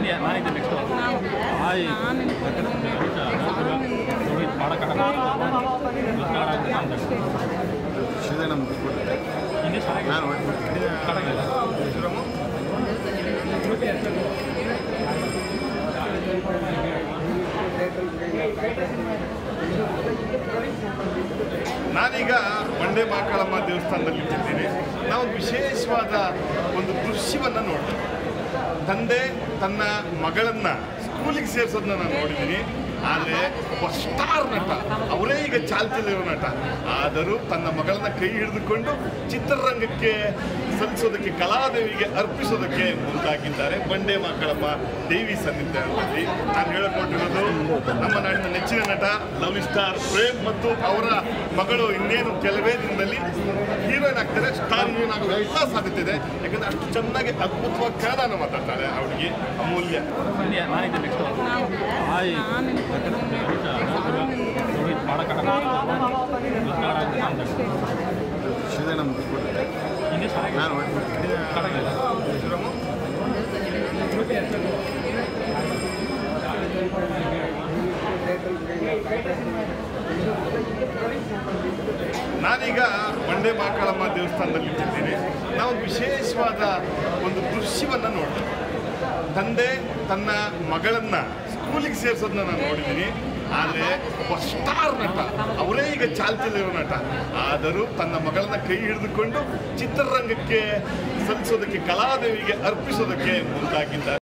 ಬನ್ನಿ ನಾನಿದ್ದೆ next hi ನೋಡಿ ಮಾಡೋಕ್ಕಾಗಲ್ಲ ಶ್ರೀಧರ ಮುಗಿಸ್ಬಿಟ್ಟೆ ಹಿಂಗೆ ಚೆನ್ನಾಗಿ ನಾನು ಹೊರಟ್ಬಿಡ್ತೀನಿ ಕಡಗಿಲ್ಲ ನಾನೀಗ ಬಂಡೆ ಮಾಕಾಳಮ್ಮ ದೇವಸ್ಥಾನದಲ್ಲಿ ಇಟ್ಟಿದ್ದೀನಿ ನಾವು ವಿಶೇಷವಾದ ಒಂದು ದೃಶ್ಯವನ್ನು ನೋಡಿದೆ ತಂದೆ ತನ್ನ ಮಗಳನ್ನ ಸ್ಕೂಲಿಗೆ ಸೇರಿಸೋದನ್ನ ನಾನು ನೋಡಿದ್ದೀನಿ ಆದರೆ ಒಬ್ಬ ಸ್ಟಾರ್ ನಟ ಅವರೇ ಈಗ ಚಾಲ್ತಿಯಲ್ಲಿರೋ ನಟ ಆದರೂ ತನ್ನ ಮಗಳನ್ನ ಕೈ ಹಿಡಿದುಕೊಂಡು ಚಿತ್ರರಂಗಕ್ಕೆ ಸಲ್ಲಿಸೋದಕ್ಕೆ ಕಲಾದೇವಿಗೆ ಅರ್ಪಿಸೋದಕ್ಕೆ ಮುಂದಾಗಿದ್ದಾರೆ ಬಂಡೆ ಮಕ್ಕಳಮ್ಮ ದೇವಿ ಸನ್ನಿಧಾನದಲ್ಲಿ ನಾನು ಹೇಳಿಕೊಟ್ಟಿರೋದು ನಮ್ಮ ನಾಡಿನ ನೆಚ್ಚಿನ ನಟ ಲವ್ಲಿ ಸ್ಟಾರ್ ಪ್ರೇಮ್ ಮತ್ತು ಅವರ ಮಗಳು ಇನ್ನೇನು ಕೆಲವೇ ದಿನದಲ್ಲಿ ಹೀರೋಯಿನ್ ಆಗ್ತಾರೆ ಸ್ಟಾರ್ ಹೀರೋಯಿನ್ ಆಗೋ ಎಲ್ಲ ಸಾಧ್ಯತೆ ಇದೆ ಯಾಕಂದ್ರೆ ಅಷ್ಟು ಚೆನ್ನಾಗಿ ಅದ್ಭುತವಾಗಿ ಕನ್ನಡನ ಮಾತಾಡ್ತಾಳೆ ಅವಳಿಗೆ ಅಮೂಲ್ಯ ಬನ್ನಿ ನಾನಿದ್ದೆ ನೆಕ್ಸ್ಟ್ ಹಾಯ್ ನೋಡಿ ಮಾಡೋಕ್ಕಾಗಲ್ಲ ಶ್ರೀಧರ ಮುಗಿಸ್ಬಿಟ್ಟೆ ಹಿಂಗೆ ಚೆನ್ನಾಗಿ ನಾನು ಹೊರಟ್ಬಿಡ್ತೀನಿ ಕಡಗಿಲ್ಲ ನಾನೀಗ ಬಂಡೆ ಮಾಕಾಳಮ್ಮ ದೇವಸ್ಥಾನದಲ್ಲಿ ಇಟ್ಟಿದ್ದೀನಿ ನಾವು ವಿಶೇಷವಾದ ಒಂದು ದೃಶ್ಯವನ್ನು ನೋಡಿದೆ ತಂದೆ ತನ್ನ ಮಗಳನ್ನ ಸ್ಕೂಲಿಗೆ ಸೇರಿಸೋದನ್ನ ನಾನು ನೋಡಿದ್ದೀನಿ ಆದರೆ ಒಬ್ಬ ಸ್ಟಾರ್ ನಟ ಅವರೇ ಈಗ ಚಾಲ್ತಿಯಲ್ಲಿರೋ ನಟ ಆದರೂ ತನ್ನ ಮಗಳನ್ನ ಕೈ ಹಿಡಿದುಕೊಂಡು ಚಿತ್ರರಂಗಕ್ಕೆ ಸಲ್ಲಿಸೋದಕ್ಕೆ ಕಲಾದೇವಿಗೆ ಅರ್ಪಿಸೋದಕ್ಕೆ ಮುಂದಾಗಿದ್ದಾರೆ